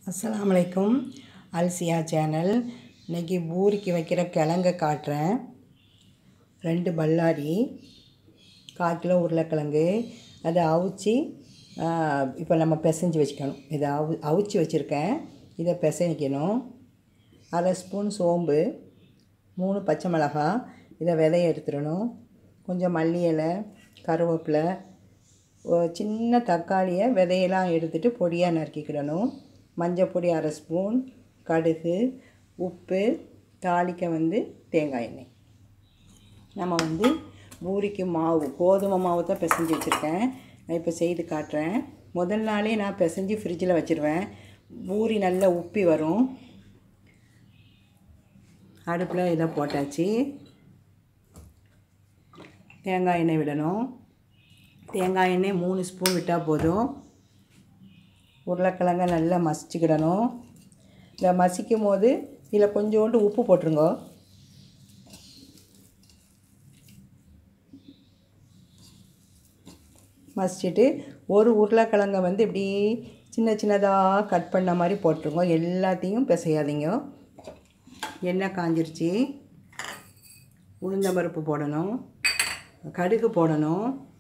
அஸ்ஸலாமு அலைக்கும் அல்சியா சேனல் இன்னைக்கு பூரிக்கு வைக்கிற கிழங்க காட்டுறேன் ரெண்டு பல்லாரி கால் கிலோ உருளைக்கிழங்கு அதை அவிச்சு இப்போ நம்ம பிசைஞ்சு வச்சுக்கணும் இதை அவு அவிச்சு வச்சுருக்கேன் இதை பிசைக்கணும் அரை ஸ்பூன் சோம்பு மூணு பச்சை மிளகாய் இதை விதைய எடுத்துடணும் கொஞ்சம் மல்லி இலை கருவேப்பிலை ஒரு சின்ன தக்காளியை விதையெல்லாம் எடுத்துகிட்டு பொடியாக நறுக்கிக்கிடணும் மஞ்சள் பொடி அரை ஸ்பூன் கடுகு உப்பு தாளிக்க வந்து தேங்காய் எண்ணெய் நம்ம வந்து பூரிக்கு மாவு கோதுமை மாவு தான் பிசைஞ்சு வச்சுருக்கேன் நான் இப்போ செய்து காட்டுறேன் முதல் நாளே நான் பிசைஞ்சு ஃப்ரிட்ஜில் வச்சுருவேன் பூரி நல்லா உப்பி வரும் அடுப்பில் இதை போட்டாச்சு தேங்காய் எண்ணெய் விடணும் தேங்காய் எண்ணெய் மூணு ஸ்பூன் விட்டால் போதும் உருளைக்கிழங்க நல்லா மசிச்சுக்கிடணும் இந்த மசிக்கும் போது இதில் கொஞ்சோண்டு உப்பு போட்டுருங்க மசிச்சுட்டு ஒரு உருளைக்கிழங்க வந்து இப்படி சின்ன சின்னதாக கட் பண்ண மாதிரி போட்டுருங்க எல்லாத்தையும் பிசையாதீங்க எண்ணெய் காஞ்சிருச்சு உளுந்தம்பருப்பு போடணும் கடுகு போடணும்